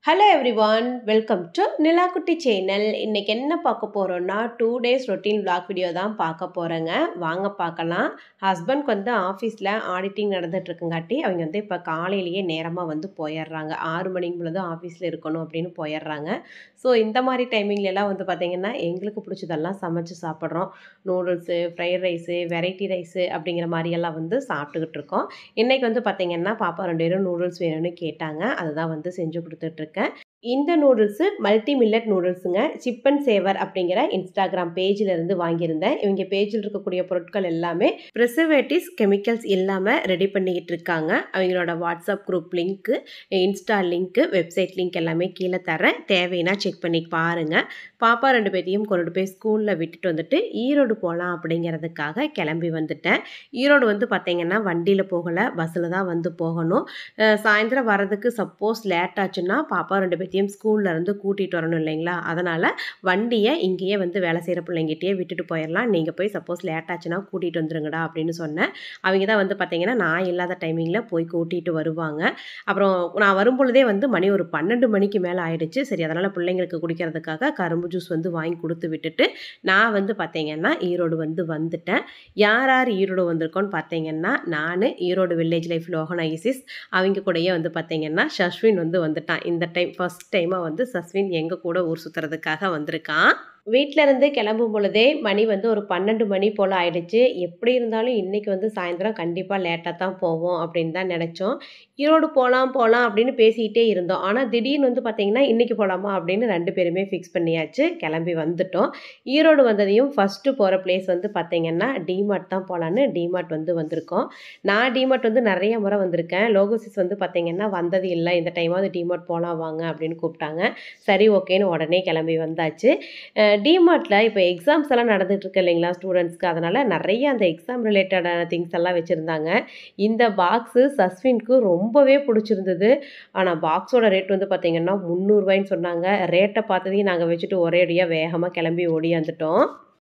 Hello everyone welcome to Nilakutty channel இன்னைக்கு என்ன பார்க்க போகிறோம்னா two days routine vlog video தான் பார்க்க போகிறேங்க வாங்க பார்க்கலாம் ஹஸ்பண்ட்க்கு வந்து ஆஃபீஸில் ஆடிட்டிங் நடந்துட்டு இருக்குங்காட்டி அவங்க வந்து இப்போ காலையிலேயே நேரமாக வந்து போயிடுறாங்க ஆறு மணிக்கு பொழுது ஆஃபீஸில் இருக்கணும் அப்படின்னு போயிடுறாங்க ஸோ இந்த மாதிரி டைமிங்லலாம் வந்து பார்த்திங்கன்னா எங்களுக்கு பிடிச்சதெல்லாம் சமைச்சு சாப்பிட்றோம் noodles fried rice variety rice அப்படிங்கிற மாதிரியெல்லாம் வந்து சாப்பிட்டுக்கிட்டு இருக்கோம் இன்றைக்கி வந்து பார்த்திங்கன்னா பாப்பா ரெண்டு பேரும் நூடுல்ஸ் வேணும்னு கேட்டாங்க அதுதான் வந்து செஞ்சு கொடுத்துட்ருக்கேன் இந்த நூடுல்ஸு மல்டி மில்லட் நூடுல்ஸுங்க சிப் அண்ட் சேவர் அப்படிங்கிற இன்ஸ்டாகிராம் பேஜில் இருந்து வாங்கியிருந்தேன் இவங்க பேஜில் இருக்கக்கூடிய பொருட்கள் எல்லாமே ப்ரிசர்வேட்டிவ்ஸ் கெமிக்கல்ஸ் இல்லாமல் ரெடி பண்ணிக்கிட்டு இருக்காங்க அவங்களோட WhatsApp group link insta link website link எல்லாமே கீழே தரேன் தேவைன்னா செக் பண்ணி பாருங்கள் பாப்பா ரெண்டு பேரையும் கொண்டு போய் ஸ்கூலில் விட்டுட்டு வந்துட்டு ஈரோடு போகலாம் அப்படிங்கிறதுக்காக கிளம்பி வந்துட்டேன் ஈரோடு வந்து பார்த்திங்கன்னா வண்டியில் போகலை பஸ்ஸில் தான் வந்து போகணும் அஹ் சாயந்தரம் வரதுக்கு சப்போஸ் லேட் ஆச்சுன்னா பாப்பா ரெண்டு பேர்த்தையும் ஸ்கூல்ல இருந்து கூட்டிகிட்டு வரணும் இல்லைங்களா அதனால் வண்டியை இங்கேயே வந்து வேலை செய்கிற பிள்ளைங்கிட்டே விட்டுட்டு போயிடலாம் நீங்கள் போய் சப்போஸ் லேட் ஆச்சுன்னா கூட்டிகிட்டு வந்துருங்கடா அப்படின்னு சொன்னேன் அவங்க தான் வந்து பார்த்தீங்கன்னா நான் இல்லாத டைமிங்கில் போய் கூட்டிகிட்டு வருவாங்க அப்புறம் நான் வரும் பொழுதே வந்து மணி ஒரு பன்னெண்டு மணிக்கு மேலே ஆயிடுச்சு சரி அதனால் பிள்ளைங்களுக்கு குடிக்கிறதுக்காக கரும்பு ஜூஸ் வந்து வாங்கி கொடுத்து விட்டுட்டு நான் வந்து பார்த்தீங்கன்னா ஈரோடு வந்து வந்துட்டேன் யார் யார் ஈரோடு வந்திருக்கோன்னு பார்த்தீங்கன்னா நான் ஈரோடு வில்லேஜ் லைஃப் லோகனைசிஸ் அவங்க கூடயே வந்து பார்த்தீங்கன்னா ஷஸ்வின் வந்து வந்துட்டான் இந்த டைம் ஃபர்ஸ்ட் டைமாக வந்து சஸ்வின் எங்கள் கூட ஊர் சுற்றுறதுக்காக வந்திருக்கான் வீட்டில் இருந்து கிளம்பும் பொழுதே மணி வந்து ஒரு பன்னெண்டு மணி போல் ஆயிடுச்சு எப்படி இருந்தாலும் இன்றைக்கி வந்து சாயந்தரம் கண்டிப்பாக லேட்டாக தான் போவோம் அப்படின்னு தான் நினச்சோம் ஈரோடு போகலாம் போகலாம் அப்படின்னு பேசிக்கிட்டே இருந்தோம் ஆனால் திடீர்னு வந்து பார்த்திங்கன்னா இன்றைக்கி போகலாமா அப்படின்னு ரெண்டு பேருமே ஃபிக்ஸ் பண்ணியாச்சு கிளம்பி வந்துட்டோம் ஈரோடு வந்ததையும் ஃபஸ்ட்டு போகிற பிளேஸ் வந்து பார்த்திங்கன்னா டிமார்ட் தான் போகலான்னு டிமார்ட் வந்து வந்திருக்கோம் நான் டிமார்ட் வந்து நிறைய முறை வந்திருக்கேன் லோகோசிஸ் வந்து பார்த்திங்கன்னா வந்தது இல்லை இந்த டைமாவது டிமார்ட் போகலாம் வாங்க அப்படின்னு கூப்பிட்டாங்க சரி ஓகேன்னு உடனே கிளம்பி வந்தாச்சு டிமார்ட்டில் இப்போ எக்ஸாம்ஸ் எல்லாம் நடந்துட்டு இருக்கு இல்லைங்களா ஸ்டூடெண்ட்ஸ்க்கு அதனால் நிறைய அந்த எக்ஸாம் ரிலேட்டடான திங்ஸ் எல்லாம் வச்சுருந்தாங்க இந்த பாக்ஸு சஸ்வின்க்கு ரொம்பவே பிடிச்சிருந்தது ஆனால் பாக்ஸோட ரேட் வந்து பார்த்திங்கன்னா முந்நூறுரூவாய்ன்னு சொன்னாங்க ரேட்டை பார்த்ததையும் நாங்கள் வச்சுட்டு ஒரே அடியாக வேகமாக கிளம்பி ஓடியாந்துட்டோம்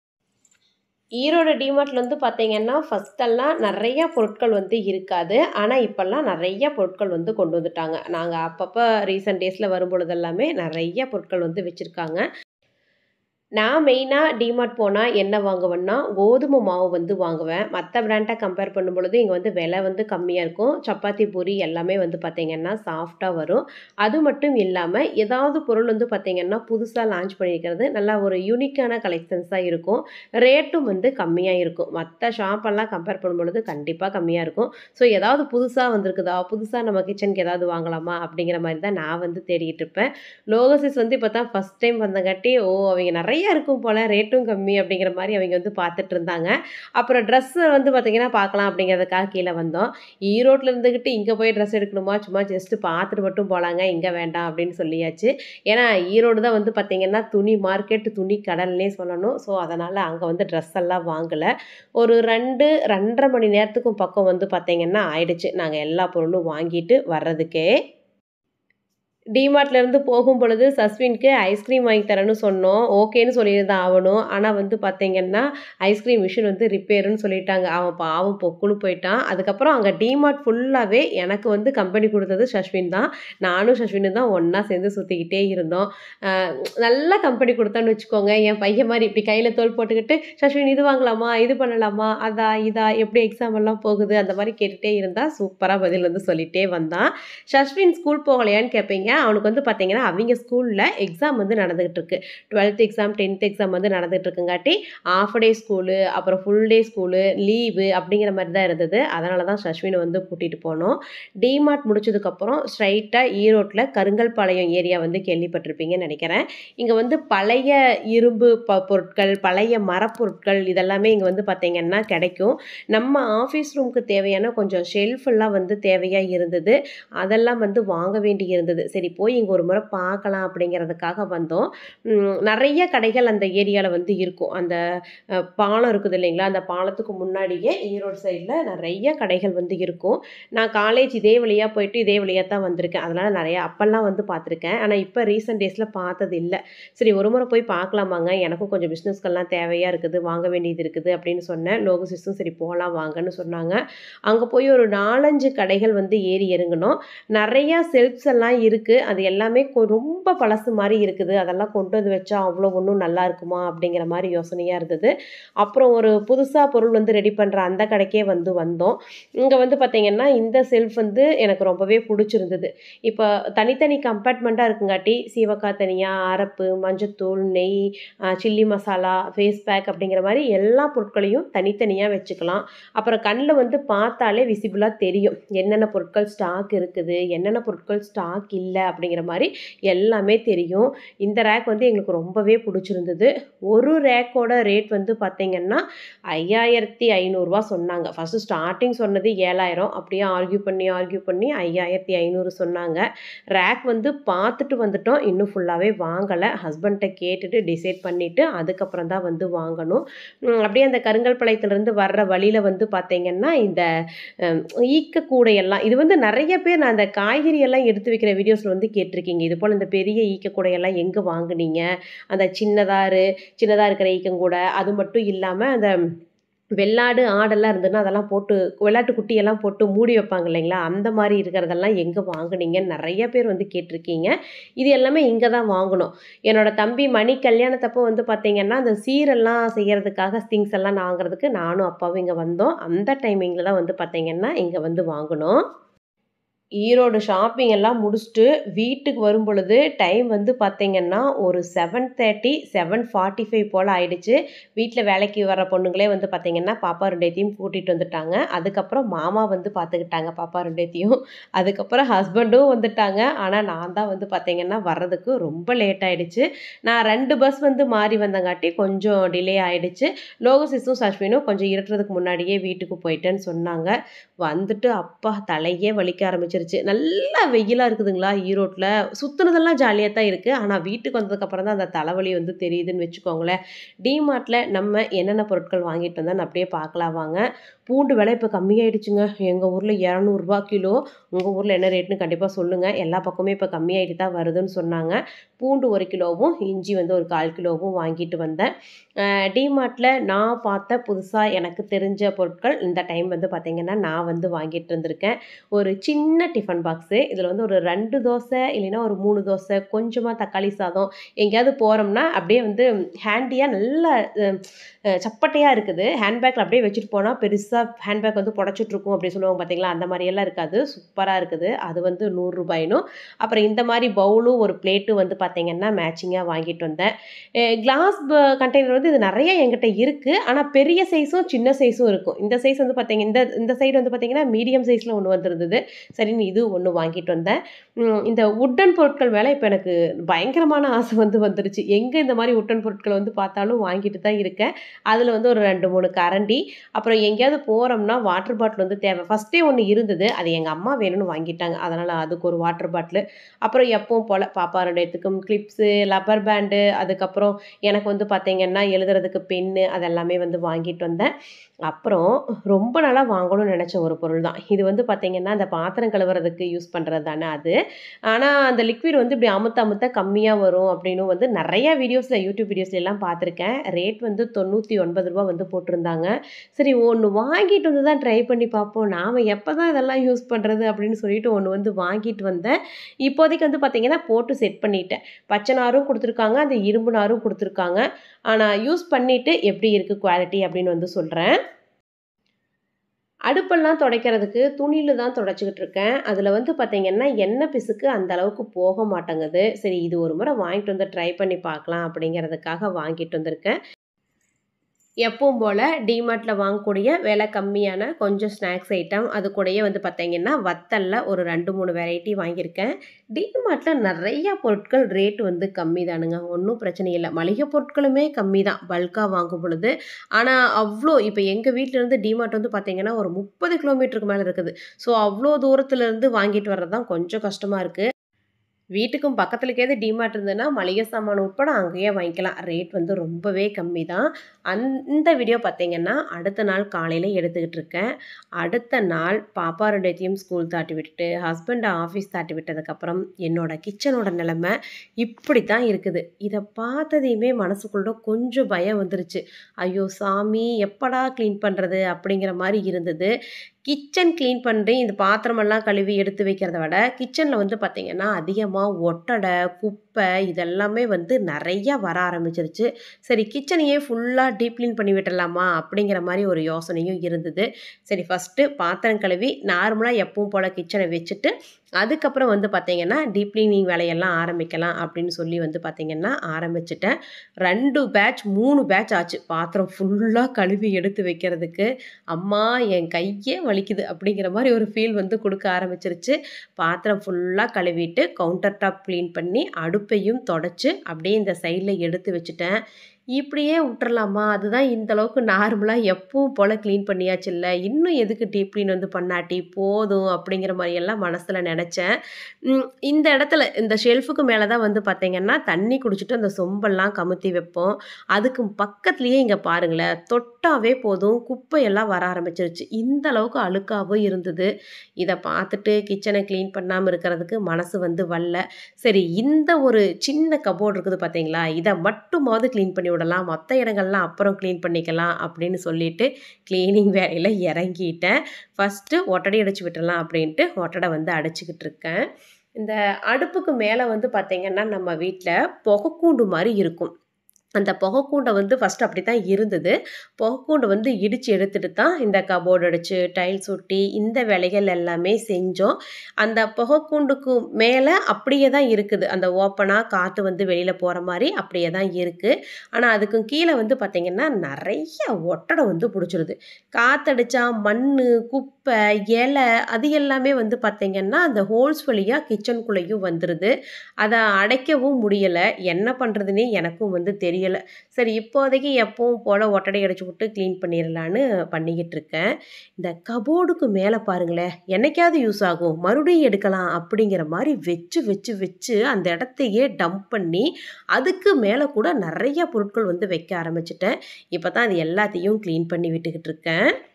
ஈரோடு டிமார்ட்ல வந்து பார்த்தீங்கன்னா ஃபஸ்ட்டெல்லாம் நிறைய பொருட்கள் வந்து இருக்காது ஆனால் இப்போல்லாம் நிறைய பொருட்கள் வந்து கொண்டு வந்துட்டாங்க நாங்கள் அப்பப்போ ரீசெண்ட் டேஸில் வரும் பொழுதெல்லாமே நிறைய பொருட்கள் வந்து வச்சுருக்காங்க நான் மெயினாக டிமார்ட் போனால் என்ன வாங்குவேன்னா கோதுமை மாவு வந்து வாங்குவேன் மற்ற பிராண்டை கம்பேர் பண்ணும் பொழுது இங்கே வந்து விலை வந்து கம்மியாக இருக்கும் சப்பாத்தி பூரி எல்லாமே வந்து பார்த்திங்கன்னா சாஃப்டாக வரும் அது மட்டும் இல்லாமல் ஏதாவது பொருள் வந்து பார்த்திங்கன்னா புதுசாக லான்ச் பண்ணியிருக்கிறது நல்லா ஒரு யூனிக்கான கலெக்ஷன்ஸாக இருக்கும் ரேட்டும் வந்து கம்மியாக இருக்கும் மற்ற ஷாப்பெல்லாம் கம்பேர் பண்ணும் பொழுது கண்டிப்பாக கம்மியாக இருக்கும் ஸோ ஏதாவது புதுசாக வந்திருக்குதா புதுசாக நம்ம கிச்சனுக்கு ஏதாவது வாங்கலாமா அப்படிங்கிற மாதிரி தான் நான் வந்து தேடிட்டு இருப்பேன் லோகசிஸ் வந்து இப்போ தான் ஃபஸ்ட் டைம் வந்தங்காட்டி ஓ அவங்க நிறைய இருக்கும் போல் ரேட்டும் கம்மி அப்படிங்கிற மாதிரி அவங்க வந்து பார்த்துட்டு இருந்தாங்க அப்புறம் ட்ரெஸ்ஸு வந்து பார்த்திங்கன்னா பார்க்கலாம் அப்படிங்கிறதுக்காக கீழே வந்தோம் ஈரோட்டில் இருந்துக்கிட்டு இங்கே போய் ட்ரெஸ் எடுக்கணுமா சும்மா ஜஸ்ட்டு பார்த்துட்டு மட்டும் போகலாங்க இங்கே வேண்டாம் அப்படின்னு சொல்லியாச்சு ஏன்னா ஈரோடு தான் வந்து பார்த்திங்கன்னா துணி மார்க்கெட் துணி கடல்னே சொல்லணும் ஸோ அதனால் அங்கே வந்து ட்ரெஸ் எல்லாம் வாங்கலை ஒரு ரெண்டு ரெண்டரை மணி நேரத்துக்கும் பக்கம் வந்து பார்த்திங்கன்னா ஆயிடுச்சு நாங்கள் எல்லா பொருளும் வாங்கிட்டு வர்றதுக்கே டிமார்ட்லேருந்து போகும் பொழுது சஸ்வின்க்கு ஐஸ்கிரீம் வாங்கி தரேன்னு சொன்னோம் ஓகேன்னு சொல்லியிருந்தான் அவனும் ஆனால் வந்து பார்த்தீங்கன்னா ஐஸ்கிரீம் மிஷின் வந்து ரிப்பேருன்னு சொல்லிட்டாங்க அவன் பாவம் பொக்குன்னு போயிட்டான் அதுக்கப்புறம் அங்கே டிமார்ட் ஃபுல்லாகவே எனக்கு வந்து கம்பெனி கொடுத்தது சஸ்வின் தான் நானும் சஸ்வினும் தான் ஒன்றா சேர்ந்து சுற்றிக்கிட்டே இருந்தோம் அஹ் நல்லா கம்பெனி கொடுத்தான்னு வச்சுக்கோங்க என் பையன் மாதிரி இப்படி கையில் தோல் போட்டுக்கிட்டு சஸ்வின் இது வாங்கலாமா இது பண்ணலாமா அதா இதா எப்படி எக்ஸாம் எல்லாம் போகுது அந்த மாதிரி கேட்டுகிட்டே இருந்தால் சூப்பராக பதில் வந்து சொல்லிகிட்டே வந்தான் சஸ்வின் ஸ்கூல் போகலையான்னு கேட்பீங்க அவனுக்கு வந்து பார்த்தீங்கன்னா அவங்க ஸ்கூலில் எக்ஸாம் வந்து நடந்துகிட்டு இருக்கு டுவெல்த் எக்ஸாம் டென்த் எக்ஸாம் வந்து நடந்துகிட்டு இருக்குங்காட்டி ஆஃப் டே ஸ்கூலு அப்புறம் ஃபுல் டே ஸ்கூலு லீவு அப்படிங்கிற மாதிரி தான் இருந்தது அதனால தான் சஸ்வினை வந்து கூட்டிகிட்டு போனோம் டிமார்ட் முடிச்சதுக்கப்புறம் ஸ்ட்ரைட்டாக ஈரோட்டில் கருங்கல்பாளையம் ஏரியா வந்து கேள்விப்பட்டிருப்பீங்கன்னு நினைக்கிறேன் இங்கே வந்து பழைய இரும்பு ப பொருட்கள் பழைய மரப்பொருட்கள் இதெல்லாமே இங்கே வந்து பார்த்தீங்கன்னா கிடைக்கும் நம்ம ஆஃபீஸ் ரூமுக்கு தேவையான கொஞ்சம் ஷெல்ஃப் எல்லாம் வந்து தேவையாக இருந்தது அதெல்லாம் வந்து வாங்க வேண்டி இருந்தது சரி போய் இங்கே ஒரு முறை பார்க்கலாம் அப்படிங்கிறதுக்காக வந்தோம் உம், நிறைய கடைகள் அந்த ஏரியாவில் வந்து இருக்கும் அந்த அஹ், பாலம் இருக்குது இல்லைங்களா அந்த பாலத்துக்கு முன்னாடியே ஈரோடு சைடில் நிறைய கடைகள் வந்து இருக்கும் நான் காலேஜ் இதே வழியாக போயிட்டு இதே வழியாக தான் வந்திருக்கேன் அதனால் நிறைய அப்பெல்லாம் வந்து பார்த்துருக்கேன் ஆனால் இப்போ ரீசெண்ட் டேஸில் பார்த்தது இல்லை சரி ஒரு முறை போய் பார்க்கலாமாங்க எனக்கும் கொஞ்சம் பிஸ்னஸ்க்கெல்லாம் தேவையாக இருக்குது வாங்க வேண்டியது இருக்குது அப்படின்னு சொன்னேன் லோகசிஸும் சரி போகலாம் வாங்கன்னு சொன்னாங்க அங்கே போய் ஒரு நாலஞ்சு கடைகள் வந்து ஏறி இறங்கணும் நிறையா செல்ஃப்ஸ் எல்லாம் இருக்குது அது எல்லாமே கொ ரொம்ப பழசு மாரி இருக்குது. அதெல்லாம் கொண்டு வந்து வச்சா அவ்வளோ ஒண்ணும் நல்லா இருக்குமா? அப்படிங்கிற மாரி யோசனையா இருந்தது. அப்புறம் ஒரு புதுசா பொருள் வந்து ரெடி பண்ற அந்த கடைக்கே வந்து வந்தோம். இங்க வந்து பார்த்தீங்கன்னா, இந்த செல்ஃப் வந்து எனக்கு ரொம்பவே புடிச்சிருந்தது. இப்ப தனித்தனி கம்பார்ட்மெண்ட்டா இருக்குங்காட்டி, சீவக்காய் தனியா, அரப்பு, மஞ்சத்தூள், நெய், அ சில்லி மசாலா, ஃபேஸ் பேக் அப்படிங்கிற மாரி எல்லா பொருட்களையும் தனித்தனியா வச்சுக்கலாம். அப்புறம் கண்ல வந்து பார்த்தாலே விசிபிளா தெரியும். என்னென்ன பொருட்கள் ஸ்டாக் இருக்குது, என்னென்ன பொருட்கள் ஸ்டாக் இல்ல அப்படிங்கிற மாரி எல்லாமே தெரியும். இந்த ரேக் வந்து எங்களுக்கு ரொம்பவே புடிச்சிருந்தது. ஒரு ரேக்கோட ரேட் வந்து பார்த்தீங்கன்னா, ரூ. 5500 சொன்னாங்க. ஃபர்ஸ்ட்டு ஸ்டார்ட்டிங் சொன்னது 7000 அப்படியே ஆர்க்யூ பண்ணி, ஆர்க்யூ பண்ணி 5500 சொன்னாங்க. ரேக் வந்து பார்த்துட்டு வந்துட்டோம். இன்னும் ஃபுல்லாவே வாங்கல. ஹஸ்பண்ட்ட கேட்டுட்டு டிசைட் பண்ணிட்டு, அதுக்கப்புறம் தான் வந்து வாங்கணும். ம் அப்படியே அந்த கருங்கல்பாளையத்துலருந்து வர்ற வழியில வந்து பார்த்தீங்கன்னா, இந்த அ ஈக்க கூடையெல்லாம் இது வந்து நெறைய பேர் நான் அந்த காய்கறி எல்லாம் எடுத்து வைக்கிற வீடியோஸ்ல வந்து கேட்டுருக்கீங்க. இது போல இந்த பெரிய ஈக்க கூடையெல்லாம் எங்க வாங்குனீங்க? அந்த சின்னதா இரு சின்னதா இருக்கிற ஈக்கங்கூடை, அது மட்டும் இல்லாம அந்த வெள்ளாடு, ஆடெல்லாம் இருந்ததுன்னா, அதெல்லாம் போட்டு வெள்ளாட்டு குட்டியெல்லாம் போட்டு மூடி வைப்பாங்க இல்லைங்களா? அந்த மாரி இருக்கிறதெல்லாம் எங்க வாங்குனீங்கன்னு நெறைய பேர் வந்து கேட்டுருக்கீங்க. இது எல்லாமே இங்க தான் வாங்குனோம். என்னோட தம்பி மணி கல்யாணத்தப்போ வந்து பார்த்தீங்கன்னா, அந்த சீரெல்லாம் செய்யறதுக்காக திங்ஸ் எல்லாம் வாங்குறதுக்கு நானும், அப்பாவும் இங்க வந்தோம். அந்த டைமிங்ல தான் வந்து பார்த்தீங்கன்னா, இங்க வந்து வாங்குனோம். ஈரோடு ஷாப்பிங் எல்லாம் முடிச்சுட்டு வீட்டுக்கு வரும்பொழுது டைம் வந்து பார்த்தீங்கன்னா, ஒரு 7:30 7:45 போல ஆயிடுச்சு. வீட்ல வேலைக்கு வர பொண்ணுங்களே வந்து பார்த்தீங்கன்னா, பாப்பா 2த்தையும் கூட்டிட்டு வந்துட்டாங்க. அதுக்கப்புறம் மாமா வந்து பார்த்துக்கிட்டாங்க பாப்பா 2த்தையும். அதுக்கப்புறம் ஹஸ்பண்டும் வந்துட்டாங்க. ஆனா, நான் தான் வந்து பார்த்தீங்கன்னா, வர்றதுக்கு ரொம்ப லேட் ஆயிடுச்சு. நான் 2 பஸ் வந்து மாறி வந்தங்காட்டி கொஞ்சம் டிலே ஆயிடுச்சு. லோகசிஸும், சஷ்வினும் கொஞ்சம் இருட்டுறதுக்கு முன்னாடியே வீட்டுக்கு போயிட்டேன்னு சொன்னாங்க. வந்துட்டு அப்பா தலையே வலிக்க ஆரம்பிச்சுருச்சு. நல்லா வெயிலா இருக்குதுங்களா ஈரோட்ல. சுத்துனதெல்லாம் ஜாலியா தான் இருக்கு. ஆனா, வீட்டுக்கு வந்ததுக்கப்புறம் தான் அந்த தலைவலி வந்து தெரியுதுன்னு வச்சுக்கோங்களேன். டிமார்ட்ல நம்ம என்னென்ன பொருட்கள் வாங்கிட்டு வந்தோம்னு அப்படியே பார்க்கலாம் வாங்க. பூண்டு விலை இப்ப கம்மியாயிடுச்சுங்க. எங்க ஊர்ல ரூ. 200 கிலோ. உங்க ஊர்ல என்ன ரேட்ன்னு கண்டிப்பா சொல்லுங்க. எல்லா பக்கமுமே இப்ப கம்மியாயிட்டு தான் வருதுன்னு சொன்னாங்க. பூண்டு 1 கிலோவும், இஞ்சி வந்து ஒரு 1/4 கிலோவும் வாங்கிட்டு வந்தேன். அ டிமார்ட்ல நான் பார்த்த புதுசா எனக்கு தெரிஞ்ச பொருட்கள் இந்த டைம் வந்து பார்த்தீங்கன்னா, நான் வந்து வாங்கிட்டு வந்திருக்கேன். ஒரு சின்ன டிஃபன் பாக்ஸு. இதுல வந்து ஒரு 2 தோசை, இல்லைன்னா ஒரு 3 தோசை, கொஞ்சமா தக்காளி சாதம், எங்கேயாவது போறோம்னா அப்படியே வந்து ஹேண்டியா நல்லா அ அ சப்பட்டையா இருக்குது. ஹேண்ட் பேக்ல அப்படியே வச்சுட்டு போனா பெருசா ஹேண்ட் பேக் வந்து புடைச்சிட்டுருக்கும் அப்படி சொல்லுவாங்க பார்த்தீங்களா? அந்த மாரியெல்லாம் இருக்காது. சூப்பரா இருக்குது. அது வந்து ரூ. 100னும். அப்புறம் இந்த மாரி பவுலும், ஒரு பிளேட்டும் வந்து பார்த்தீங்கன்னா, மேட்சிங்கா வாங்கிட்டு வந்தேன். அ கிளாஸ் ப கண்டெய்னர் வந்து இது நெறைய என்கிட்ட இருக்கு. ஆனா, பெரிய சைஸும், சின்ன சைஸும் இருக்கும். இந்த சைஸ் வந்து பார்த்தீங்க இந்த இந்த சைடு வந்து பார்த்தீங்கன்னா, மீடியம் சைஸ்ல ஒண்ணு வந்திருந்தது. சரின்னு இது ஒண்ணு வாங்கிட்டு வந்தேன். ம் இந்த வுட்டன் பொருட்கள் மேல இப்ப எனக்கு பயங்கரமான ஆசை வந்து வந்துருச்சு. எங்க இந்த மாரி வுட்டன் பொருட்கள வந்து பார்த்தாலும் வாங்கிட்டு தான் இருக்கேன். அதுல வந்து ஒரு 2, 3 கரண்டி, அப்புறம் எங்கேயாவது போறோம்னா வாட்டர் பாட்டில் வந்து தேவை. ஃபர்ஸ்ட்டே ஒண்ணு இருந்தது. அது எங்க அம்மா வேணும்னு வாங்கிட்டாங்க. அதனால அதுக்கு ஒரு வாட்டர் பாட்டிலு. அப்புறம் எப்பவும் போல பாப்பா 2த்துக்கும் கிளிப்ஸு, லப்பர் பேண்டு, அதுக்கப்புறம் எனக்கு வந்து பார்த்தீங்கன்னா, எழுதுறதுக்கு பென்னு அதெல்லாமே வந்து வாங்கிட்டு வந்தேன். அப்புறம் ரொம்ப நாளா வாங்கணும்னு நெனச்ச ஒரு பொருள் தான். இது வந்து பார்த்தீங்கன்னா, அந்த பாத்திரம் கழுவுறதுக்கு யூஸ் பண்றது தானே அது. ஆனா, அந்த லிக்விட் வந்து இப்படி அமுத்த அமுத்த கம்மியா வரும் அப்படின்னு வந்து நெறைய வீடியோஸ்ல யூடியூப் வீடியோஸ்ல எல்லாம் பார்த்துருக்கேன். ரேட் வந்து ரூ. 99 வந்து போட்டிருந்தாங்க. சரி ஒண்ணு வாங்கிட்டு வந்து தான் ட்ரை பண்ணி பார்ப்போம். நாம எப்பதான் இதெல்லாம் யூஸ் பண்றது அப்படின்னு சொல்லிட்டு ஒண்ணு வந்து வாங்கிட்டு வந்தேன். இப்போதைக்கு வந்து பார்த்தீங்கன்னா, போட்டு செட் பண்ணிட்டேன். பச்சை நாரும் குடுத்துருக்காங்க. அந்த இரும்பு நாரும் குடுத்துருக்காங்க. ஆனா, யூஸ் பண்ணிட்டு எப்படி இருக்கு குவாலிட்டி அப்படின்னு வந்து சொல்றேன். அடுப்பெல்லாம் துடைக்கிறதுக்கு துணியில தான் துடைச்சுக்கிட்டு இருக்கேன். அதுல வந்து பார்த்தீங்கன்னா, எண்ணெய் பிசுக்கு அந்த அளவுக்கு போக மாட்டேங்குது. சரி இது ஒரு முறை வாங்கிட்டு வந்து ட்ரை பண்ணி பார்க்கலாம் அப்படிங்கிறதுக்காக வாங்கிட்டு வந்திருக்கேன். எப்பவும் போல டிமார்ட்ல வாங்கக்கூடிய விலை கம்மியான கொஞ்சம் ஸ்நாக்ஸ் ஐட்டம், அது கூடயே வந்து பார்த்தீங்கன்னா, வத்தல்ல ஒரு 2, 3 வெரைட்டி வாங்கியிருக்கேன். டிமார்ட்ல நெறைய பொருட்கள் ரேட் வந்து கம்மி தானுங்க. ஒண்ணும் பிரச்சனை இல்ல. மளிகை பொருட்களுமே கம்மி தான். பல்கா வாங்கும் பொழுது. ஆனா, அவ்ளோ இப்ப எங்க வீட்லருந்து டிமார்ட் வந்து பார்த்தீங்கன்னா, ஒரு 30 கிலோமீட்டருக்கு மேல இருக்குது. ஸோ, அவ்ளோ தூரத்துல இருந்து வாங்கிட்டு வர்றது தான் கொஞ்சம் கஷ்டமா இருக்கு. வீட்டுக்கும் பக்கத்துலக்கேது டிமார்ட் இருந்ததுன்னா, மளிகை சாமான் உட்பட அங்கேயே வாங்கிக்கலாம். ரேட் வந்து ரொம்பவே கம்மி தான். அந் இந்த வீடியோ பார்த்தீங்கன்னா, அடுத்த நாள் காலையில எடுத்துக்கிட்டு இருக்கேன். அடுத்த நாள் பாப்பா 2த்தையும் ஸ்கூல் தாட்டி விட்டுட்டு, ஹஸ்பண்ட ஆஃபீஸ் தாட்டி விட்டதுக்கப்புறம், என்னோட கிச்சனோட நிலைமை இப்படித்தான் இருக்குது. இத பார்த்ததையுமே மனசுக்குள்ள கொஞ்சம் பயம் வந்துருச்சு. ஐயோ சாமி! எப்படா கிளீன் பண்றது? அப்படிங்கிற மாரி இருந்தது. கிச்சன் க்ளீன் பண்ணி இந்த பாத்திரமெல்லாம் கழுவி எடுத்து வைக்கிறத விட கிச்சனில் வந்து பார்த்திங்கன்னா அதிகமாக ஒட்டடை குப்பை இதெல்லாமே வந்து நிறையா வர ஆரம்பிச்சிருச்சு சரி கிச்சனையே ஃபுல்லாக டீப் க்ளீன் பண்ணி விட்டுடலாமா அப்படிங்கிற மாதிரி ஒரு யோசனையும் இருந்தது சரி ஃபஸ்ட்டு பாத்திரம் கழுவி நார்மலாக எப்பவும் போல் கிச்சனை வச்சுட்டு அதுக்கப்புறம் வந்து பார்த்திங்கன்னா டீப் க்ளீனிங் வேலையெல்லாம் ஆரம்பிக்கலாம் அப்படின்னு சொல்லி வந்து பார்த்திங்கன்னா ஆரம்பிச்சிட்டேன் ரெண்டு பேட்ச் மூணு பேட்ச் ஆச்சு பாத்திரம் ஃபுல்லாக கழுவி எடுத்து வைக்கிறதுக்கு அம்மா என் கையே வலிக்குது அப்படிங்கிற மாதிரி ஒரு ஃபீல் வந்து கொடுக்க ஆரம்பிச்சிருச்சு பாத்திரம் ஃபுல்லாக கழுவிட்டு கவுண்டர் டாப் க்ளீன் பண்ணி அடுப்பையும் தொடச்சி அப்படியே இந்த சைடில் எடுத்து வச்சுட்டேன் இப்படியே விட்டுறலாமா அதுதான் இந்த அளவுக்கு நார்மலாக எப்பவும் போல் க்ளீன் பண்ணியாச்சு இல்லை இன்னும் எதுக்கு டீப் க்ளீன் வந்து பண்ணாட்டி போதும் அப்படிங்கிற மாதிரியெல்லாம் மனசில் நினச்சேன் இந்த இடத்துல இந்த ஷெல்ஃபுக்கு மேலே தான் வந்து பார்த்திங்கன்னா தண்ணி குடிச்சிட்டு அந்த சொம்பெல்லாம் கமுத்தி வைப்போம் அதுக்கு பக்கத்துலேயே இங்கே பாருங்களேன் தொட்டாவே போதும் குப்பையெல்லாம் வர ஆரம்பிச்சிருச்சு இந்த அளவுக்கு அழுக்காகவும் இருந்தது இதை பார்த்துட்டு கிச்சனை க்ளீன் பண்ணாமல் இருக்கிறதுக்கு மனசு வந்து வரல சரி இந்த ஒரு சின்ன கபோர்டு இருக்குது பார்த்தீங்களா இதை மட்டுமாவது க்ளீன் பண்ணி விடலாம் மற்ற இடங்கள்லாம் அப்புறம் க்ளீன் பண்ணிக்கலாம் அப்படின்னு சொல்லிட்டு க்ளீனிங் வேலையில் இறங்கிட்டேன் ஃபஸ்ட்டு ஒட்டடை அடிச்சு விட்டுடலாம் அப்படின்ட்டு ஒட்டடை வந்து அடைச்சிக்கிட்டு இருக்கேன் இந்த அடுப்புக்கு மேலே வந்து பார்த்திங்கன்னா நம்ம வீட்டில் புகைக்கூண்டு மாதிரி இருக்கும் அந்த புகைக்கூண்டை வந்து ஃபஸ்ட்டு அப்படி தான் இருந்தது புகைக்கூண்டை வந்து இடித்து எடுத்துகிட்டு தான் இந்த கபோர்டு அடித்து டைல்ஸ் ஒட்டி இந்த வேலைகள் எல்லாமே செஞ்சோம் அந்த புகைக்கூண்டுக்கு மேலே அப்படியே தான் இருக்குது அந்த ஓப்பனாக காற்று வந்து வெளியில் போகிற மாதிரி அப்படியே தான் இருக்குது ஆனால் அதுக்கு கீழே வந்து பார்த்திங்கன்னா நிறைய ஒட்டடை வந்து பிடிச்சிருது காற்றடிச்சா மண் குப்பை இலை அது எல்லாமே வந்து பார்த்திங்கன்னா அந்த ஹோல்ஸ் வழியாக கிச்சனுக்குள்ளேயும் வந்துடுது அதை அடைக்கவும் முடியலை என்ன பண்ணுறதுனே எனக்கும் வந்து தெரியலை சரி இப்போதைக்கு எப்பவும் போல் ஒட்டடை அடிச்சு விட்டு க்ளீன் பண்ணிடலான்னு பண்ணிக்கிட்டு இருக்கேன் இந்த கபோர்டுக்கு மேலே பாருங்களேன் என்னைக்காவது யூஸ் ஆகும் மறுபடியும் எடுக்கலாம் அப்படிங்கிற மாதிரி வச்சு வச்சு வச்சு அந்த இடத்தையே டம்ப் பண்ணி அதுக்கு மேலே கூட நிறைய பொருட்கள் வந்து வைக்க ஆரம்பிச்சிட்டேன் இப்போ தான் அது எல்லாத்தையும் க்ளீன் பண்ணி விட்டுக்கிட்டு இருக்கேன்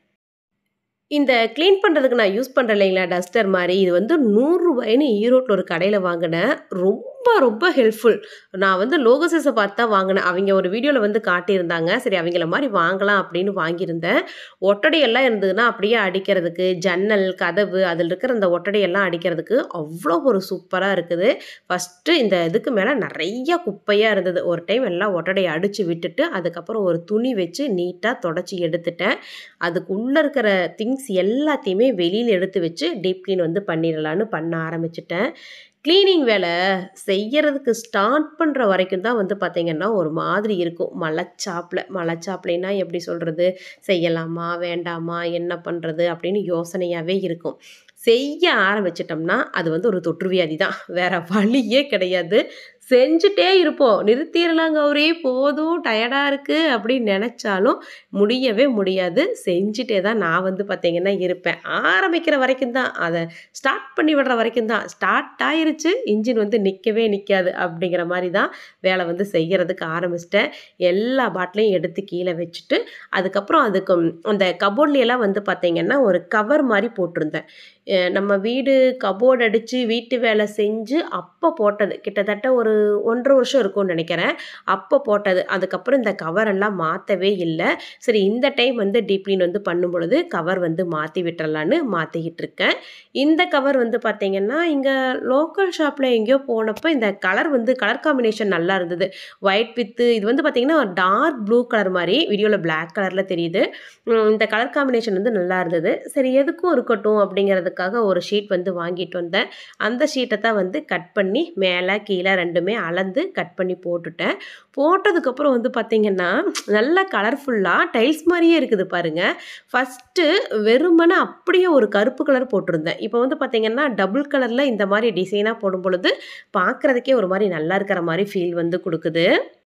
இந்த க்ளீன் பண்ணுறதுக்கு நான் யூஸ் பண்ணுறேன் இல்லைங்களா டஸ்டர் மாதிரி இது வந்து நூறுரூவாயின்னு ஈரோட்டில் ஒரு கடையில் வாங்கினேன் ரொம்ப ரொம்ப ஹெல்ப்ஃபுல் நான் வந்து லோகோசஸை பார்த்து தான் வாங்கினேன் அவங்க ஒரு வீடியோவில் வந்து காட்டியிருந்தாங்க சரி அவங்கள மாதிரி வாங்கலாம் அப்படின்னு வாங்கியிருந்தேன் ஒட்டடையெல்லாம் இருந்ததுன்னா அப்படியே அடிக்கிறதுக்கு ஜன்னல் கதவு அதில் இருக்கிற அந்த ஒட்டடையெல்லாம் அடிக்கிறதுக்கு அவ்வளோ ஒரு சூப்பராக இருக்குது ஃபஸ்ட்டு இந்த இதுக்கு மேலே நிறைய குப்பையாக இருந்தது ஒரு டைம் எல்லாம் ஒட்டடையை அடித்து விட்டுட்டு அதுக்கப்புறம் ஒரு துணி வச்சு நீட்டாக தொடச்சி எடுத்துட்டேன் அதுக்குள்ளே இருக்கிற திங்ஸ் எல்லாத்தையுமே வெளியில் எடுத்து வச்சு டீப் க்ளீன் வந்து பண்ணிடலான்னு பண்ண ஆரம்பிச்சிட்டேன் க்ளீனிங் வேலை செய்யறதுக்கு ஸ்டார்ட் பண்ணுற வரைக்கும் தான் வந்து பார்த்திங்கன்னா ஒரு மாதிரி இருக்கும் மலைச்சாப்பில் மலைச்சாப்பிள்னா எப்படி சொல்கிறது செய்யலாமா வேண்டாமா என்ன பண்ணுறது அப்படின்னு யோசனையாகவே இருக்கும் செய்ய ஆரம்பிச்சிட்டோம்னா அது வந்து ஒரு தொற்றுவியாதி தான் வேறு வழியே கிடையாது செஞ்சுட்டே இருப்போம் நிறுத்திடலாம் கௌரி போதும் டயர்டாக இருக்குது அப்படின்னு நினச்சாலும் முடியவே முடியாது செஞ்சுட்டே தான் நான் வந்து பார்த்திங்கன்னா இருப்பேன் ஆரம்பிக்கிற வரைக்கும் தான் அதை ஸ்டார்ட் பண்ணி விடுற வரைக்கும் தான் ஸ்டார்ட் ஆயிருச்சு இன்ஜின் வந்து நிற்கவே நிற்காது அப்படிங்கிற மாதிரி தான் வேலை வந்து செய்கிறதுக்கு ஆரம்பிச்சிட்டேன் எல்லா பாட்டிலையும் எடுத்து கீழே வச்சுட்டு அதுக்கப்புறம் அதுக்கு அந்த கபோர்ட்லையெல்லாம் வந்து பார்த்திங்கன்னா ஒரு கவர் மாதிரி போட்டிருந்தேன் நம்ம வீடு கபோர்டு அடித்து வீட்டு வேலை செஞ்சு அப்போ போட்டது கிட்டத்தட்ட ஒரு ஒன்றரை வருஷம் இருக்கும்னு நினைக்கிறேன் அப்போ போட்டது அதுக்கப்புறம் இந்த கவரெல்லாம் மாற்றவே இல்லை சரி இந்த டைம் வந்து டீப்ளின் வந்து பண்ணும் பொழுது கவர் வந்து மாற்றி விட்டுறலான்னு மாற்றிக்கிட்டு இருக்கேன் இந்த கவர் வந்து பார்த்திங்கன்னா இங்கே லோக்கல் ஷாப்பில் எங்கேயோ போனப்போ இந்த கலர் வந்து கலர் காம்பினேஷன் நல்லா இருந்தது ஒயிட் வித்து இது வந்து பார்த்திங்கன்னா டார்க் ப்ளூ கலர் மாதிரி வீடியோவில் பிளாக் கலரில் தெரியுது இந்த கலர் காம்பினேஷன் வந்து நல்லா இருந்தது சரி எதுக்கும் இருக்கட்டும் அப்படிங்கிறதுக்காக ஒரு ஷீட் வந்து வாங்கிட்டு வந்தேன் அந்த ஷீட்டை தான் வந்து கட் பண்ணி மேலே கீழே ரெண்டுமே அளந்து கட் பண்ணி போட்டுட்டேன் போட்டதுக்கப்புறம் வந்து பார்த்திங்கன்னா நல்லா கலர்ஃபுல்லாக டைல்ஸ் மாதிரியே இருக்குது பாருங்கள் ஃபஸ்ட்டு வெறுமனே அப்படியே ஒரு கருப்பு கலர் போட்டிருந்தேன் இப்போ வந்து பார்த்திங்கன்னா டபுள் கலரில் இந்த மாதிரி டிசைனாக போடும் பொழுது பார்க்குறதுக்கே ஒரு மாதிரி நல்லா இருக்கிற மாதிரி ஃபீல் வந்து கொடுக்குது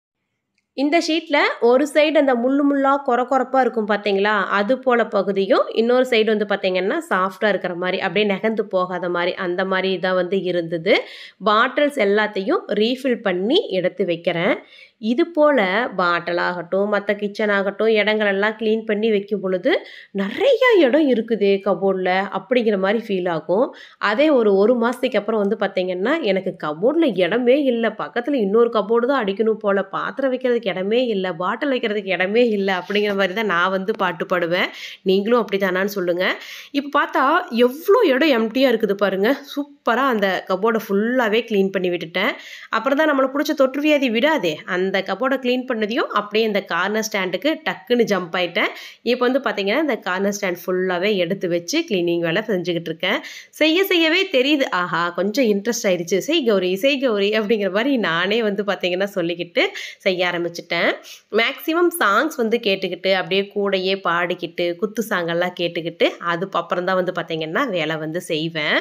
இந்த ஷீட்டில் ஒரு சைடு அந்த முள்ளு முள்ளாக கொர கொரப்பாக இருக்கும் பார்த்தீங்களா அது போல் பகுதியும் இன்னொரு சைடு வந்து பார்த்திங்கன்னா சாஃப்டாக இருக்கிற மாதிரி அப்படியே நகர்ந்து போகாத மாதிரி அந்த மாதிரி தான் வந்து இருந்தது பாட்டில்ஸ் எல்லாத்தையும் ரீஃபில் பண்ணி எடுத்து வைக்கிறேன் இது போல் பாட்டில் ஆகட்டும் மற்ற கிச்சன் ஆகட்டும் இடங்களெல்லாம் க்ளீன் பண்ணி வைக்கும் பொழுது நிறையா இடம் இருக்குதே கபோர்டில் அப்படிங்கிற மாதிரி ஃபீல் ஆகும் அதே ஒரு ஒரு மாதத்துக்கு அப்புறம் வந்து பார்த்திங்கன்னா எனக்கு கபோர்டில் இடமே இல்லை பக்கத்தில் இன்னொரு கபோர்டு தான் அடிக்கணும் போல் பாத்திரம் வைக்கிறதுக்கு இடமே இல்லை பாட்டில் வைக்கிறதுக்கு இடமே இல்லை அப்படிங்கிற மாதிரி தான் நான் வந்து பாட்டு பாடுவேன் நீங்களும் அப்படி தானான்னு சொல்லுங்கள் இப்போ பார்த்தா எவ்வளோ இடம் எம்டியாக இருக்குது பாருங்கள் சூப்பராக அந்த கபோர்டை ஃபுல்லாகவே க்ளீன் பண்ணி விட்டுட்டேன் அப்புறம் தான் நம்மளை பிடிச்ச தொற்று வியாதி விடாதே அந்த கபோர்டை க்ளீன் பண்ணதையும் அப்படியே இந்த கார்னர் ஸ்டாண்டுக்கு டக்குன்னு ஜம்ப் ஆயிட்டேன் இப்போ வந்து பார்த்தீங்கன்னா இந்த கார்னர் ஸ்டாண்ட் ஃபுல்லாகவே எடுத்து வச்சு க்ளீனிங் வேலை செஞ்சுக்கிட்டு இருக்கேன் செய்ய செய்யவே தெரியுது ஆஹா கொஞ்சம் இன்ட்ரெஸ்ட் ஆயிடுச்சு செய் கௌரி செய் கௌரி அப்படிங்கிற மாதிரி நானே வந்து பார்த்தீங்கன்னா சொல்லிக்கிட்டு செய்ய ஆரம்பிச்சிட்டேன் மேக்ஸிமம் சாங்ஸ் வந்து கேட்டுக்கிட்டு அப்படியே கூடையே பாடிக்கிட்டு குத்து சாங்கெல்லாம் கேட்டுக்கிட்டு அது அப்புறம் தான் வந்து பார்த்தீங்கன்னா வேலை வந்து செய்வேன்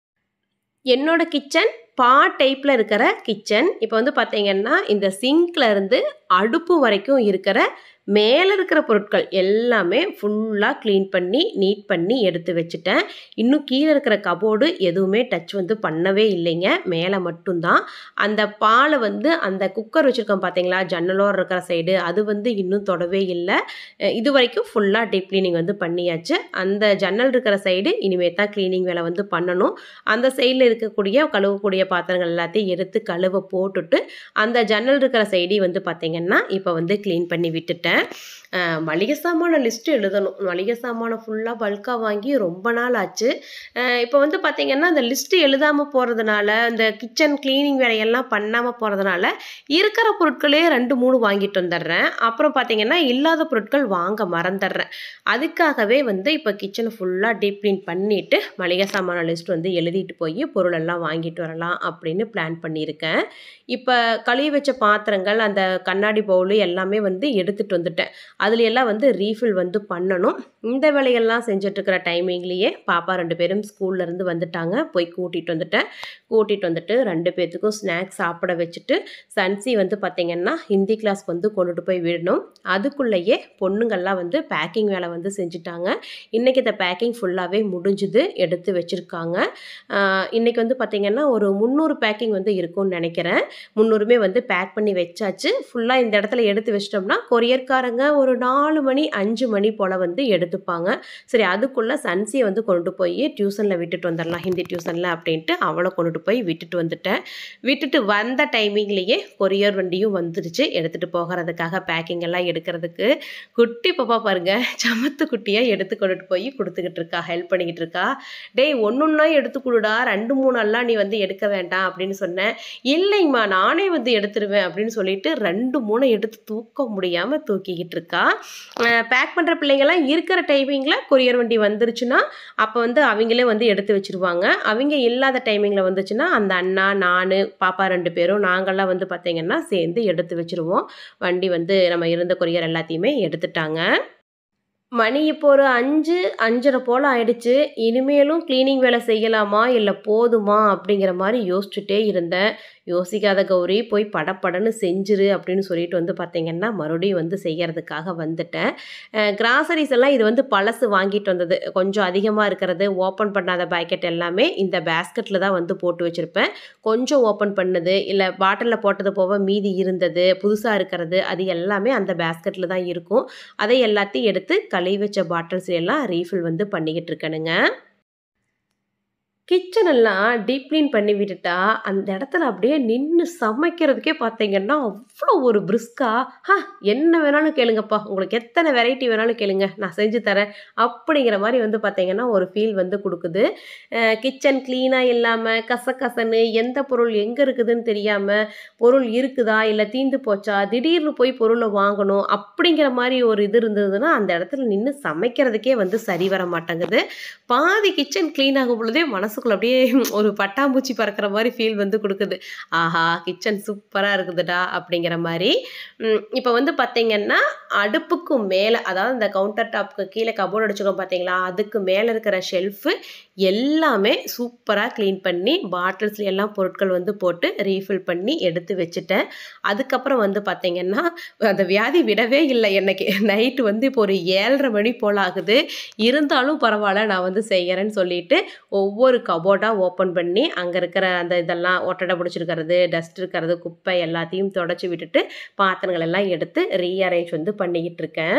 என்னோட கிச்சன் பா டைப்பில் இருக்கிற கிச்சன் இப்போ வந்து பார்த்தீங்கன்னா இந்த சிங்க்ல இருந்து அடுப்பு வரைக்கும் இருக்கிற மேலே இருக்கிற பொருட்கள் எல்லாமே ஃபுல்லாக க்ளீன் பண்ணி நீட் பண்ணி எடுத்து வச்சுட்டேன் இன்னும் கீழே இருக்கிற கபோர்டு எதுவுமே டச் வந்து பண்ணவே இல்லைங்க மேலே மட்டும்தான் அந்த பாலை வந்து அந்த குக்கர் வச்சுருக்கோம் பார்த்தீங்களா ஜன்னலோர் இருக்கிற சைடு அது வந்து இன்னும் தொடவே இல்லை அஹ் இது வரைக்கும் ஃபுல்லாக டீப் க்ளீனிங் வந்து பண்ணியாச்சு அந்த ஜன்னல் இருக்கிற சைடு இனிமேல் தான் க்ளீனிங் வேலை வந்து பண்ணணும் அந்த சைடில் இருக்கக்கூடிய கழுவக்கூடிய பாத்திரங்கள் எல்லாத்தையும் எடுத்து கழுவ போட்டுட்டு அந்த ஜன்னல் இருக்கிற சைடி வந்து பார்த்திங்கன்னா இப்போ வந்து க்ளீன் பண்ணி விட்டுட்டேன் அஹ் மளிகை சாமான லிஸ்ட்டு எழுதணும் மளிகை சாமானை ஃபுல்லாக பல்காக வாங்கி ரொம்ப நாள் ஆச்சு அஹ் இப்போ வந்து பார்த்திங்கன்னா அந்த லிஸ்ட்டு எழுதாமல் போகிறதுனால இந்த கிச்சன் க்ளீனிங் வேலையெல்லாம் பண்ணாமல் போகிறதுனால இருக்கிற பொருட்களே ரெண்டு மூணு வாங்கிட்டு வந்துடுறேன் அப்புறம் பார்த்திங்கன்னா இல்லாத பொருட்கள் வாங்க மறந்துடுறேன் அதுக்காகவே வந்து இப்போ கிச்சனை ஃபுல்லாக டீப் க்ளீன் பண்ணிவிட்டு மளிகை சாமான லிஸ்ட் வந்து எழுதிட்டு போய் பொருளெல்லாம் வாங்கிட்டு வரலாம் அப்படின்னு பிளான் பண்ணியிருக்கேன் இப்போ கழுவி வச்ச பாத்திரங்கள் அந்த கண்ணாடி பவுலு எல்லாமே வந்து எடுத்துகிட்டு வந்துட்டேன் அதுல எல்லாம் வந்து ரீஃபில் வந்து பண்ணணும் இந்த வேலையெல்லாம் செஞ்சிட்ருக்கிற டைமிங்லேயே பாப்பா ரெண்டு பேரும் ஸ்கூல்லேருந்து வந்துட்டாங்க போய் கூட்டிகிட்டு வந்துட்டேன் கூட்டிகிட்டு வந்துட்டு ரெண்டு பேர்த்துக்கும் ஸ்நாக்ஸ் சாப்பிட வச்சுட்டு சன்சி வந்து பார்த்திங்கன்னா ஹிந்தி கிளாஸ்க்கு வந்து கொண்டுட்டு போய் விடணும் அதுக்குள்ளேயே பொண்ணுங்கள்லாம் வந்து பேக்கிங் வேலை வந்து செஞ்சுட்டாங்க இன்றைக்கி இந்த பேக்கிங் ஃபுல்லாகவே முடிஞ்சுது எடுத்து வச்சுருக்காங்க இன்றைக்கி வந்து பார்த்திங்கன்னா ஒரு முந்நூறு பேக்கிங் வந்து இருக்கும்னு நினைக்கிறேன் முந்நூறுமே வந்து பேக் பண்ணி வச்சாச்சு ஃபுல்லாக இந்த இடத்துல எடுத்து வச்சிட்டோம்னா கொரியர்காரங்க ஒரு நாலு மணி அஞ்சு மணி போல் வந்து எடுத்துப்பாங்க சரி அதுக்குள்ளே சன்சியை வந்து கொண்டு போய் டியூஷனில் விட்டுட்டு வந்துடலாம் ஹிந்தி டியூஷனில் அப்படின்ட்டு அவளை கொண்டுட்டு போய் விட்டுட்டு வந்துட்டேன் விட்டுட்டு வந்த டைமிங்லேயே கொரியர் வண்டியும் வந்துடுச்சு எடுத்துகிட்டு போகிறதுக்காக பேக்கிங் எல்லாம் எடுக்கிறதுக்கு குட்டி பாப்பா பாருங்க சமத்து குட்டியாக எடுத்து கொண்டுட்டு போய் கொடுத்துக்கிட்டு இருக்கா ஹெல்ப் பண்ணிக்கிட்டு இருக்கா டேய் ஒன்றொன்னா எடுத்து கொடுடா ரெண்டு மூணு எல்லாம் நீ வந்து எடுக்க வேண்டாம் அப்படின்னு சொன்னேன் இல்லைங்கம்மா நானே வந்து எடுத்துருவேன் அப்படின்னு சொல்லிட்டு ரெண்டு மூணு எடுத்து தூக்க முடியாமல் தூக்கிக்கிட்டு இருக்கா பேக் பண்ணுற பிள்ளைங்கள்லாம் இருக்கிற டைமிங்கில் கொரியர் வண்டி வந்துருச்சுன்னா அப்போ வந்து அவங்களே வந்து எடுத்து வச்சுருவாங்க அவங்க இல்லாத டைமிங்கில் வந்துச்சுன்னா அந்த அண்ணா நான் பாப்பா ரெண்டு பேரும் நாங்கள்லாம் வந்து பார்த்திங்கன்னா சேர்ந்து எடுத்து வச்சுருவோம் வண்டி வந்து நம்ம இருந்த கொரியர் எல்லாத்தையுமே எடுத்துட்டாங்க மணி இப்போ ஒரு அஞ்சு அஞ்சரை போல் ஆயிடுச்சு இனிமேலும் க்ளீனிங் வேலை செய்யலாமா இல்லை போதுமா அப்படிங்கிற மாதிரி யோசிச்சுட்டே இருந்தேன் யோசிக்காத கௌரி போய் படப்படன்னு செஞ்சிரு அப்படின்னு சொல்லிட்டு வந்து பார்த்தீங்கன்னா மறுபடியும் வந்து செய்யறதுக்காக வந்துட்டேன் கிராசரிஸ் எல்லாம் இது வந்து பழசு வாங்கிட்டு வந்தது கொஞ்சம் அதிகமாக இருக்கிறது ஓப்பன் பண்ணாத பாக்கெட் எல்லாமே இந்த பேஸ்கெட்டில் தான் வந்து போட்டு வச்சுருப்பேன் கொஞ்சம் ஓப்பன் பண்ணது இல்லை பாட்டிலில் போட்டது போக மீதி இருந்தது புதுசாக இருக்கிறது அது எல்லாமே அந்த பேஸ்கெட்டில் தான் இருக்கும் அதை எல்லாத்தையும் எடுத்து கழுவி வச்ச பாட்டில்ஸ் எல்லாம் ரீஃபில் வந்து பண்ணிக்கிட்டு இருக்கணுங்க கிச்சன் எல்லாம் டீப் க்ளீன் பண்ணி விட்டுட்டா அந்த இடத்துல அப்படியே நின்று சமைக்கிறதுக்கே பார்த்தீங்கன்னா அவ்வளோ ஒரு பிரிஸ்கா ஹா என்ன வேணாலும் கேளுங்கப்பா உங்களுக்கு எத்தனை வெரைட்டி வேணாலும் கேளுங்க நான் செஞ்சு தரேன் அப்படிங்கிற மாதிரி வந்து பார்த்தீங்கன்னா ஒரு ஃபீல் வந்து கொடுக்குது கிச்சன் க்ளீனாக இல்லாமல் கசகசன்னு எந்த பொருள் எங்கே இருக்குதுன்னு தெரியாமல் பொருள் இருக்குதா இல்லை தீந்து போச்சா திடீர்னு போய் பொருளை வாங்கணும் அப்படிங்கிற மாதிரி ஒரு இது இருந்ததுன்னா அந்த இடத்துல நின்று சமைக்கிறதுக்கே வந்து சரி வர மாட்டேங்குது பாதி கிச்சன் க்ளீன் ஆகும் பொழுதே மனசுக்குள்ள அப்படியே ஒரு பட்டாம்பூச்சி பறக்கிற மாதிரி ஃபீல் வந்து கொடுக்குது ஆஹா கிச்சன் சூப்பராக இருக்குதுடா அப்படிங்கிற மாதிரி இப்போ வந்து பார்த்தீங்கன்னா அடுப்புக்கு மேலே அதாவது இந்த கவுண்டர் டாப்புக்கு கீழே கபோர்டு அடிச்சுக்கோம் பார்த்தீங்களா அதுக்கு மேலே இருக்கிற ஷெல்ஃபு எல்லாமே சூப்பராக க்ளீன் பண்ணி பாட்டில்ஸ்ல எல்லாம் பொருட்கள் வந்து போட்டு ரீஃபில் பண்ணி எடுத்து வச்சுட்டேன் அதுக்கப்புறம் வந்து பார்த்தீங்கன்னா அந்த வியாதி விடவே இல்லை எனக்கு நைட்டு வந்து இப்போ ஒரு ஏழரை மணி போல் ஆகுது இருந்தாலும் பரவாயில்ல நான் வந்து செய்கிறேன்னு சொல்லிட்டு ஒவ்வொரு கபோர்டாக ஓப்பன் பண்ணி அங்கே இருக்கிற அந்த இதெல்லாம் ஒட்டடை பிடிச்சிருக்கிறது டஸ்ட் இருக்கிறது குப்பை எல்லாத்தையும் தொடச்சி விட்டுட்டு பாத்திரங்கள் எல்லாம் எடுத்து ரீஅரேஞ்ச் வந்து பண்ணிக்கிட்டு இருக்கேன்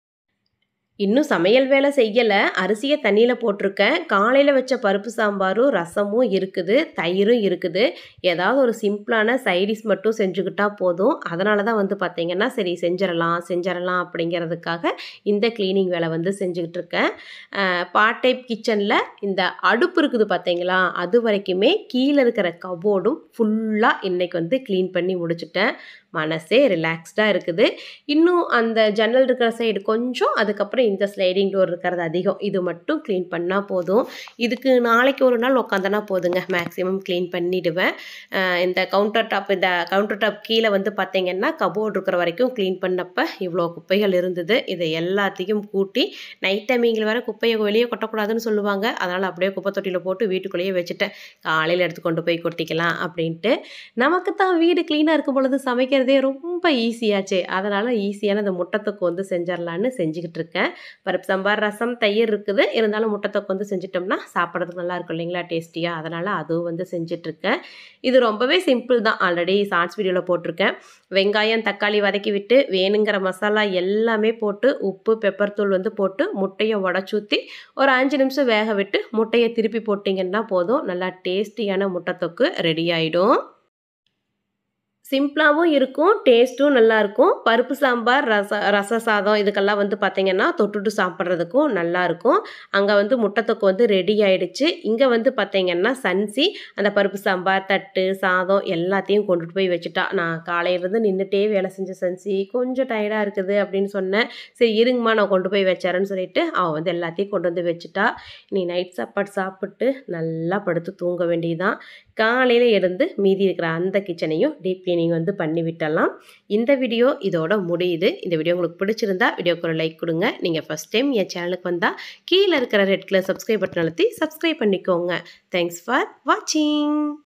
இன்னும் சமையல் வேலை செய்யலை அரிசியை தண்ணியில் போட்டிருக்கேன் காலையில் வச்ச பருப்பு சாம்பாரும் ரசமும் இருக்குது தயிரும் இருக்குது ஏதாவது ஒரு சிம்பிளான சைடிஷ் மட்டும் செஞ்சுக்கிட்டா போதும் அதனால தான் வந்து பார்த்திங்கன்னா சரி செஞ்சிடலாம் செஞ்சிடலாம் அப்படிங்கிறதுக்காக இந்த க்ளீனிங் வேலை வந்து செஞ்சுக்கிட்டு இருக்கேன் பார்ட் டைப் கிச்சனில் இந்த அடுப்பு இருக்குது பார்த்தீங்களா அது வரைக்குமே கீழே இருக்கிற கபோர்டும் ஃபுல்லாக இன்றைக்கி வந்து க்ளீன் பண்ணி முடிச்சுட்டேன் மனசே ரிலாக்ஸ்டாக இருக்குது இன்னும் அந்த ஜன்னல் இருக்கிற சைடு கொஞ்சம் அதுக்கப்புறம் இந்த ஸ்லைடிங் டோர் இருக்கிறது அதிகம் இது மட்டும் க்ளீன் பண்ணால் போதும் இதுக்கு நாளைக்கு ஒரு நாள் உட்காந்தனா போதுங்க மேக்ஸிமம் க்ளீன் பண்ணிவிடுவேன் இந்த கவுண்டர் டாப் இந்த கவுண்டர் டாப் கீழே வந்து பார்த்திங்கன்னா கபோர்டு இருக்கிற வரைக்கும் க்ளீன் பண்ணப்போ இவ்வளோ குப்பைகள் இருந்தது இதை எல்லாத்தையும் கூட்டி நைட் டைமிங்கில் வேறு குப்பையை வெளியே கொட்டக்கூடாதுன்னு சொல்லுவாங்க அதனால் அப்படியே குப்பை தொட்டியில் போட்டு வீட்டுக்குள்ளேயே வச்சுட்டேன் காலையில் எடுத்து கொண்டு போய் கொட்டிக்கலாம் அப்படின்ட்டு நமக்கு தான் வீடு க்ளீனாக இருக்கும் பொழுது சமைக்க செய்கிறதே ரொம்ப ஈஸியாச்சே அதனால் ஈஸியான இந்த முட்டைத்தொக்கு வந்து செஞ்சிடலான்னு செஞ்சுக்கிட்டு இருக்கேன் பருப்பு சாம்பார் ரசம் தயிர் இருக்குது இருந்தாலும் முட்டைத்தொக்கு வந்து செஞ்சிட்டோம்னா சாப்பிட்றதுக்கு நல்லா இருக்கும் இல்லைங்களா டேஸ்டியாக அதனால் அதுவும் வந்து செஞ்சிட்ருக்கேன் இது ரொம்பவே சிம்பிள் தான் ஆல்ரெடி ஷார்ட்ஸ் வீடியோவில் போட்டிருக்கேன் வெங்காயம் தக்காளி வதக்கி விட்டு வேணுங்கிற மசாலா எல்லாமே போட்டு உப்பு பெப்பர் தூள் வந்து போட்டு முட்டையை உடச்சூற்றி ஒரு அஞ்சு நிமிஷம் வேக விட்டு முட்டையை திருப்பி போட்டிங்கன்னா போதும் நல்லா டேஸ்டியான முட்டைத்தொக்கு ரெடி ஆகிடும் சிம்பிளாகவும் இருக்கும் டேஸ்ட்டும் நல்லாயிருக்கும் பருப்பு சாம்பார் ரச ரச சாதம் இதுக்கெல்லாம் வந்து பார்த்திங்கன்னா தொட்டுட்டு சாப்பிட்றதுக்கும் நல்லாயிருக்கும் அங்கே வந்து முட்டைத்தொக்கு வந்து ரெடி ஆகிடுச்சு இங்கே வந்து பார்த்திங்கன்னா சன்சி அந்த பருப்பு சாம்பார் தட்டு சாதம் எல்லாத்தையும் கொண்டுட்டு போய் வச்சுட்டா நான் காலையிலேருந்து நின்றுட்டே வேலை செஞ்ச சன்சி கொஞ்சம் டயர்டாக இருக்குது அப்படின்னு சொன்னேன் சரி இருங்கம்மா நான் கொண்டு போய் வச்சேறேன்னு சொல்லிட்டு அவள் வந்து எல்லாத்தையும் கொண்டு வந்து வச்சுட்டா நீ நைட் சாப்பாடு சாப்பிட்டு நல்லா படுத்து தூங்க வேண்டியதான் காலையில் எழுந்து மீதி இருக்கிற அந்த கிச்சனையும் டீப் க்ளீனிங் வந்து பண்ணி விட்டலாம் இந்த வீடியோ இதோட முடியுது இந்த வீடியோ உங்களுக்கு பிடிச்சிருந்தா வீடியோக்கு ஒரு லைக் கொடுங்க நீங்கள் ஃபஸ்ட் டைம் என் சேனலுக்கு வந்தால் கீழே இருக்கிற ரெட் கலர் சப்ஸ்கிரைப் பட்டன் அழுத்தி சப்ஸ்கிரைப் பண்ணிக்கோங்க தேங்க்ஸ் ஃபார் வாட்சிங்